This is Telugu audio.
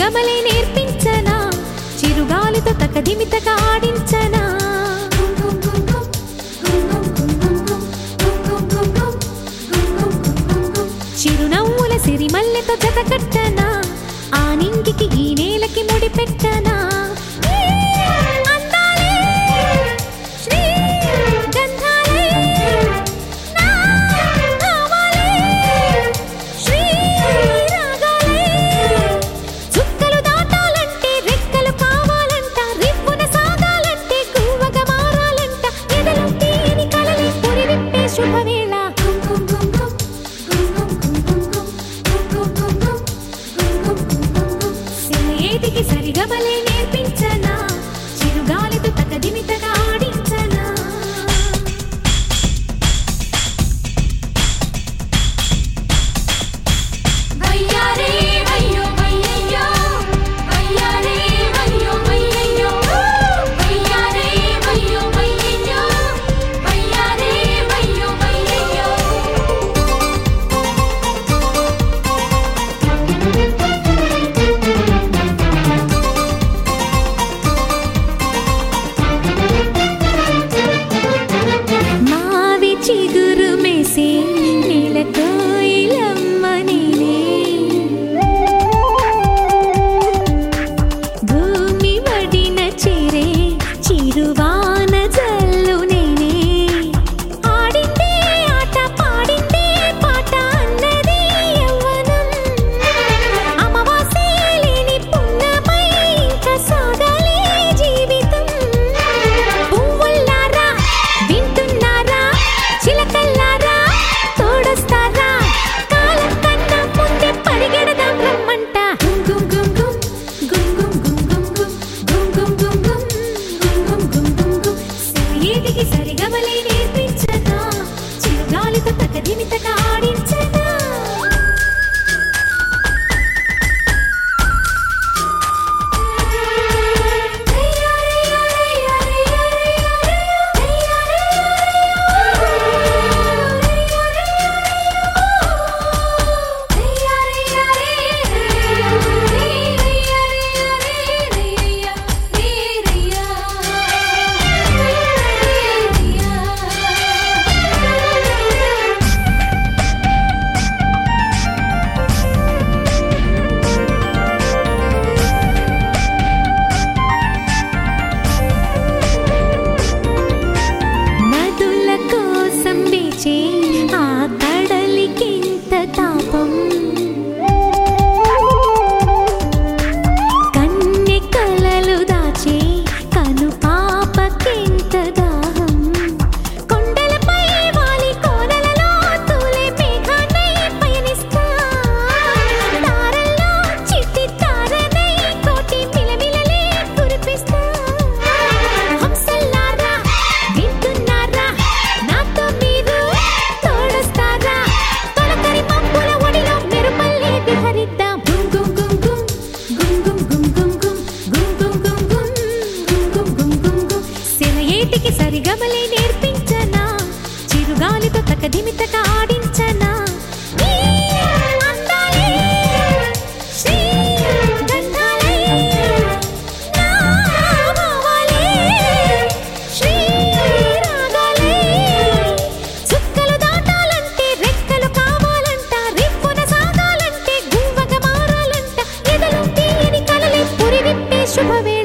సరిగమలే నేర్పించనా చిరుగాలితో తకదిమితగా ఆడించనా చిరునవ్వుల సిరిమల్లెతో జతకట్టనా ఆ నింగికి ఈ నేలకి ముడి పెట్టనా అందాలే శ్రీ గంధాలే నా భావాలే శ్రీ రాగాలే చుక్కలు దాటాలంటే రెక్కలు కావాలంట రివ్వున సాగాలంటే గువ్వగా మారాలంట ఎదలో తీయని కలలే పురి విప్పే శుభవేళ ఏటికి సరిగమలే నేర్పించనా చిరుగాలితో తకదిమితగా ఆడించనా వయ్యారే వయ్యో వయ్యయ్యో వయ్యారే వయ్యో వయ్యయ్యో వయ్యారే వయ్యో వయ్యయ్యో వయ్యారే వయ్యో వయ్యయ్యో మావి చిగురు మెసే నీలతో ఇలమ్మ నేనే భూమి వడిన చేరే చిరువాన జల్లు నేనే ఆడిందే ఆట పాడిందే పాట అన్నది యవ్వనం అమావాస్య లేని పున్నమై ఇంకా సాగాలే జీవితం పువ్వుల్లారా వింటున్నారా చిలకల్లారా తోడొస్తారా కాలం కన్నా ముందే పరిగెడదాం రమ్మంట గుమ్ గుమ్ గుమ్ గుమ్ గుమ్ గుమ్ గుమ్ గుమ్ గుమ్ గుమ్ గుమ్ గుమ్ గుమ్ గుమ్ గుమ్ గుమ్ ఏటికి సరిగమలే నేర్పించనా చిరుగాలితో తకదిమితగా ఆడించనా నదుల కోసం వేచే ఆ కడలికింత తాపం కన్నె కలలు దాచే కను పాపకింత దాహం కొండలపై వాలి కోనలలో తూలే మేఘానై పయనిస్తా తారల్లో చిట్టి తారనై కోటి మిలమిలలే కురిపిస్తా హంసల్లారా వింటున్నారా నాతో మీరు తోడొస్తారా తొలకరి మబ్బుల ఒడిలో మెరుపల్లే విహరిద్దాం గుమ్ గుమ్ గుమ్ గుమ్ గుమ్ గుమ్ గుమ్ గుమ్ గుమ్ గుమ్ గుమ్ గుమ్ గుమ్ గుమ్ గుమ్ గుమ్ సెలయేటికి సరిగమలే నేర్పించనా చిరుగాలితో తకదిమితగా ఆడించనా ఈ అందాలే శ్రీ గంధాలే నా భావాలే శ్రీ రాగాలే చుక్కలు దాటాలంటే రెక్కలు కావాలంట రిప్పున సాగాలంటే గువ్వగా మారాలంట ఎదలో తీయని కలలే పురి విప్పే శుభవే